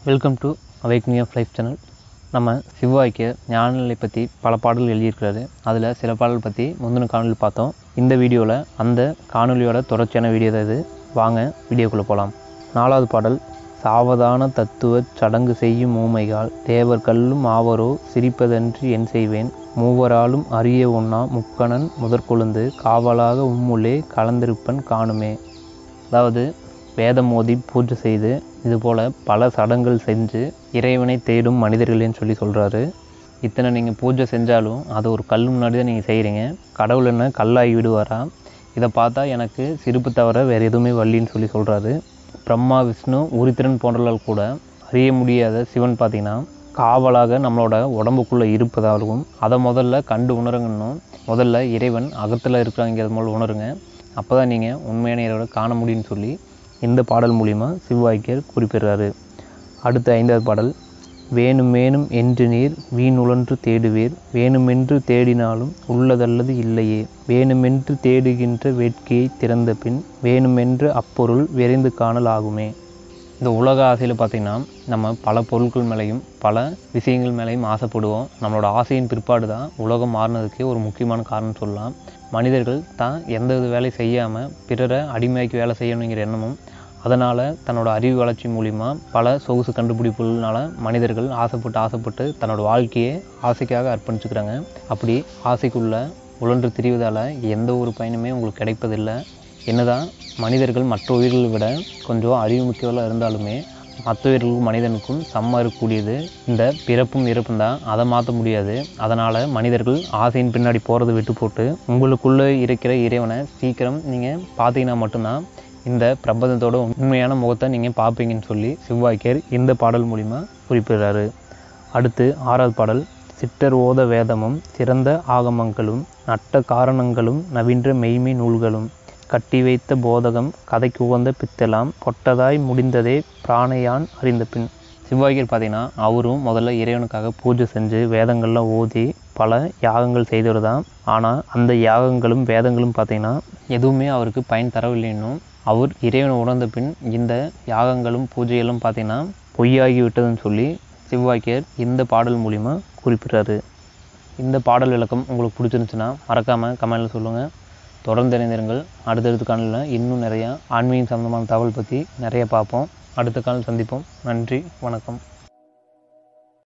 welcome to awakening of life channel நம்ம சிவாய்க்கு ஞானநிலை பற்றி பல பாடல்கள் எழுதியிருக்கிறாரு அதில் சில பாடல் பற்றி முந்தின காணொலி பார்த்தோம் இந்த வீடியோவில் அந்த காணொலியோட தொடர்ச்சியான வீடியோ தான் இது வாங்க வீடியோக்குள்ளே போகலாம் நாலாவது பாடல் சாவதான தத்துவ சடங்கு செய்யும் ஊமைகால் தேவர் கல்லும் ஆவரோ சிரிப்பதன்றி என் செய்வேன் மூவராலும் அறிய ஒண்ணா முக்கணன் முதற்கொழுந்து காவலாக உம்முள்ளே கலந்திருப்பன் காணுமே அதாவது வேதம் ஓதி பூஜை செய்து இதுபோல் பல சடங்குகள் செஞ்சு இறைவனை தேடும் மனிதர்களேன்னு சொல்லி சொல்கிறாரு இத்தனை நீங்கள் பூஜை செஞ்சாலும் அது ஒரு கல் முன்னாடி தான் நீங்கள் செய்கிறீங்க கடவுள் என்ன கல்லாகி விடுவாரா இதை பார்த்தா எனக்கு சிரிப்பு தவிர வேறு எதுவுமே வள்ளின்னு சொல்லி சொல்கிறாரு பிரம்மா விஷ்ணு உரித்திரன் போன்றவர்கள் கூட அறிய முடியாத சிவன் பார்த்தீங்கன்னா காவலாக நம்மளோட உடம்புக்குள்ளே இருப்பதாகவும் அதை முதல்ல கண்டு உணருங்கன்னும் முதல்ல இறைவன் அகத்தில் இருக்கிறாங்கிறது போல் உணருங்க அப்போ தான் நீங்கள் உண்மையான இறைவனை காண முடியும்னு சொல்லி இந்த பாடல் மூலிமா சிவவாக்கியர் குறிப்பிடுறாரு அடுத்த ஐந்தாவது பாடல் வேணுமேனும் என்று நீர் வீணுழன்று தேடுவீர் வேணுமென்று தேடினாலும் உள்ளதல்லது இல்லையே வேணுமென்று தேடுகின்ற வேட்கையை திறந்த பின் வேணுமென்று அப்பொருள் விரைந்து காணல் ஆகுமே இந்த உலக ஆசையில் பார்த்திங்கன்னா நம்ம பல பொருட்கள் மேலேயும் பல விஷயங்கள் மேலேயும் ஆசைப்படுவோம் நம்மளோட ஆசையின் பிற்பாடு தான் உலகம் மாறினதுக்கே ஒரு முக்கியமான காரணம் சொல்லலாம் மனிதர்கள் தான் எந்த வித வேலை செய்யாமல் பிறரை அடிமையாக்கி வேலை செய்யணுங்கிற எண்ணமும் அதனால் தன்னோட அறிவு வளர்ச்சி மூலிமா பல சொகுசு கண்டுபிடிப்புகள்னால மனிதர்கள் ஆசைப்பட்டு ஆசைப்பட்டு தன்னோட வாழ்க்கையை ஆசைக்காக அர்ப்பணிச்சுக்கிறாங்க அப்படி ஆசைக்குள்ளே உழன்று திரிவதால் எந்த ஒரு பயனுமே உங்களுக்கு கிடைப்பதில்லை என்னதான் மனிதர்கள் மற்ற உயிர்களை விட கொஞ்சம் அறிவுமிக்கவர்களாக இருந்தாலுமே மற்ற உயிர்களுக்கும் மனிதனுக்கும் சமமாக இருக்கக்கூடியது இந்த பிறப்பும் இறப்பும் தான் அதை மாற்ற முடியாது அதனால் மனிதர்கள் ஆசையின் பின்னாடி போகிறத விட்டு போட்டு உங்களுக்குள்ளே இருக்கிற இறைவனை சீக்கிரம் நீங்கள் பார்த்தீங்கன்னா மட்டும்தான் இந்த பிரபந்தத்தோட உண்மையான முகத்தை நீங்கள் பார்ப்பீங்கன்னு சொல்லி சிவ்வாய்க்கர் இந்த பாடல் மூலிமா குறிப்பிடுறாரு அடுத்து ஆறாவது பாடல் சிட்டர் ஓத வேதமும் சிறந்த ஆகமங்களும் நட்ட காரணங்களும் நவீன்ற மெய்மை நூல்களும் கட்டி வைத்த போதகம் கதைக்கு உகந்த பித்தெல்லாம் பொட்டதாய் முடிந்ததே பிராணையான் அறிந்த பின் சிவாய்கர் பார்த்தீங்கன்னா அவரும் முதல்ல இறைவனுக்காக பூஜை செஞ்சு வேதங்கள்லாம் ஓதி பல யாகங்கள் செய்தவர் தான் ஆனால் அந்த யாகங்களும் வேதங்களும் பார்த்தீங்கன்னா எதுவுமே அவருக்கு பயன் தரவில்லைன்னும் அவர் இறைவனை உணர்ந்த பின் இந்த யாகங்களும் பூஜைகளும் பார்த்தீங்கன்னா பொய்யாகி விட்டதுன்னு சொல்லி சிவாய்க்கர் இந்த பாடல் மூலிமா குறிப்பிட்றாரு இந்த பாடல் விளக்கம் உங்களுக்கு பிடிச்சிருந்துச்சுன்னா மறக்காமல் கமெண்டில் சொல்லுங்கள் தொடர்ந்து இணைந்திருங்கள் அடுத்தடுத்த காணலில் இன்னும் நிறையா ஆன்மீகம் சம்மந்தமான தகவல் பற்றி நிறைய பார்ப்போம் அடுத்த காலம் சந்திப்போம் நன்றி வணக்கம்